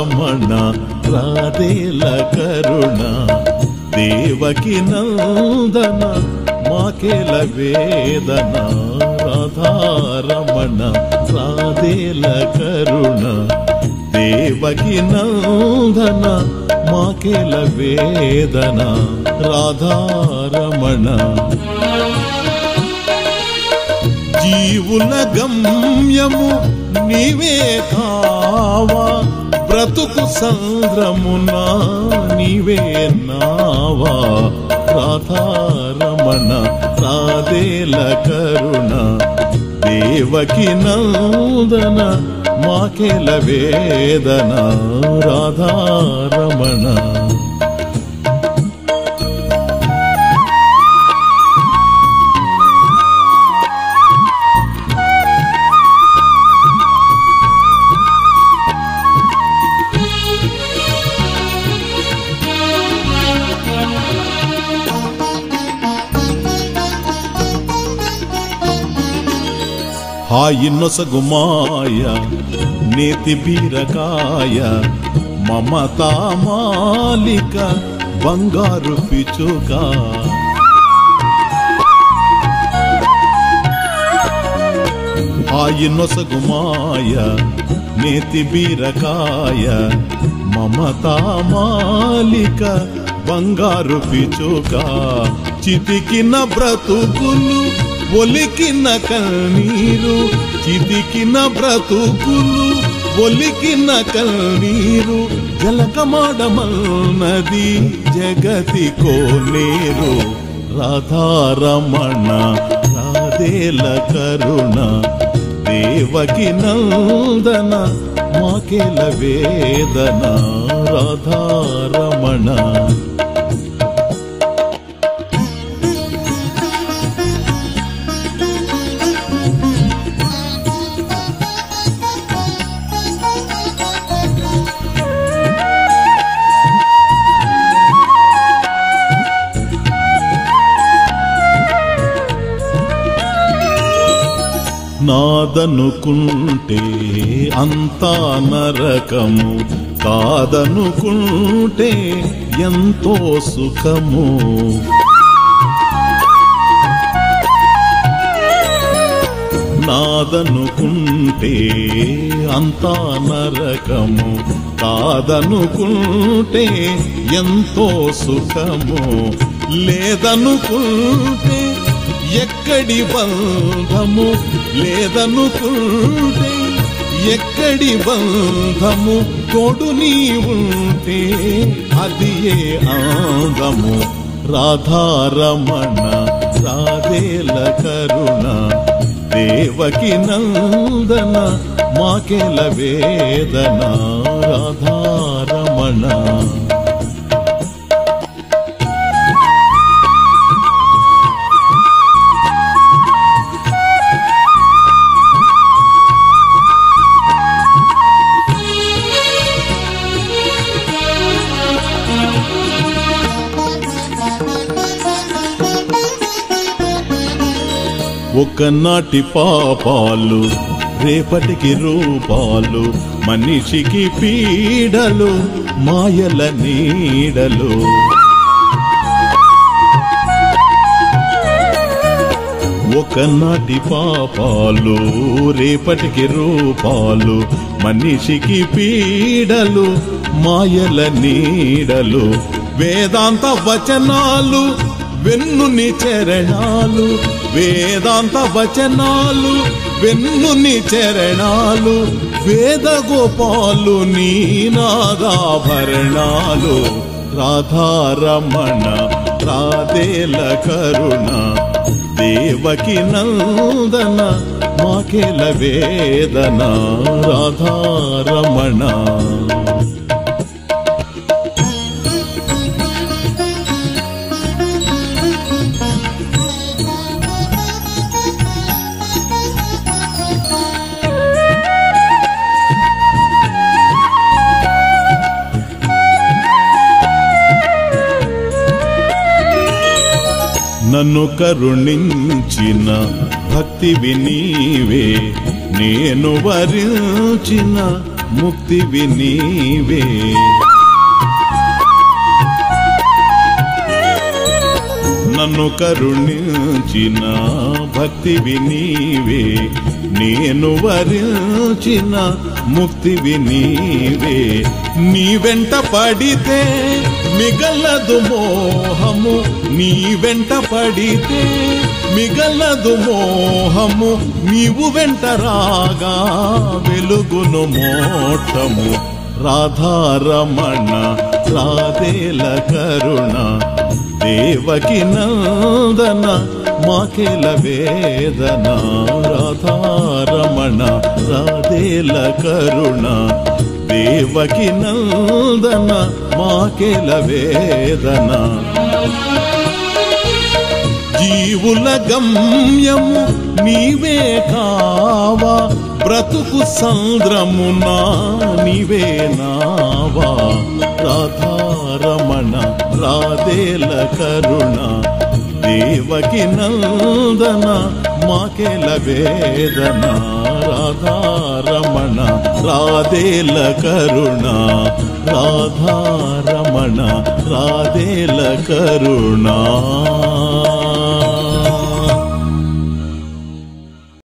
రమణ రాధేల కరుణ దేవకి నందన మాకేల వేదన రాధారమణ రాధేల కరుణ దేవకి నందన మాకేల వేదన రాధారమణ జీవుల గమ్యము నీవే కావా బ్రతుకు సంద్రమున నీవే నావా రాధారమణ రాధేల కరుణ దేవకి నందన మాకెల వేదన రాధారమణ హాయి నొసగుమాయ నేతి బీరకాయ మమతా మాలిక బంగారు పిచుక హాయి నొసగుమాయ నేతి బీరకాయ మమతా మాలిక బంగారు పిచుక చితికిన బ్రతుకులు ఒలికిన కన్నీరు చితికిన బ్రతుకులు ఒలికిన కన్నీరు జలకమాడమన్నది జగతి కోనేరు రాధారమణ రాధేల కరుణ దేవకి నందన మాకెల వేదన రాధారమణ నాదనుకుంటే అంతా నరకము కాదనుకుంటే ఎంతో సుఖము నాదనుకుంటే అంతా నరకము కాదనుకుంటే ఎంతో సుఖము లేదనుకుంటే ఎక్కడి బంధము లేదనుకుంటే ఎక్కడి బంధము తోడు నీ ఉంటే అది ఏ ఆందము రాధారమణ రాధేల కరుణ దేవకి నందన మాకెల వేదన రాధారమణ ఒకనాటి పాపాలు రేపటికి రూపాలు మనిషికి పీడలు మాయల నీడలు ఒకనాటి పాపాలు రేపటికి రూపాలు మనిషికి పీడలు మాయల నీడలు వేదాంత వచనాలు వెన్నుని చరణాలు వేదాంత వచనాలు వెన్నుని చరణాలు వేద గోపాలు నీ నాదాభరణాలు రాధారమణ రాధేల కరుణ దేవకి నందన మాకెల వేదన రాధారమణ నన్ను కరుణించిన భక్తివి నీవే నేను వరించిన ముక్తివి నీవే నన్ను కరుణించిన భక్తివి నీవే నేను వరించిన ముక్తివి నీవే నీ వెంట పడితే మిగలదు మోహము నీ వెంట పడితే మిగలదు మోహము నీవు వెంట రాగా వెలుగును మోక్షము రాధారమణ రాధేల కరుణ దేవకి నందన మాకెల వేదన రాధారమణ రాధేల కరుణ దేవకి నందన మాకెల వేదన జీవుల గమ్యము నీవే కావా బ్రతుకు సంద్రమునా నీవే నావా రాధారమణ రాధేల కరుణ దేవకి నందన మాకెల వేదన రాధారమణ రాధేల కరుణ రాధారమణ రాధేల కరుణ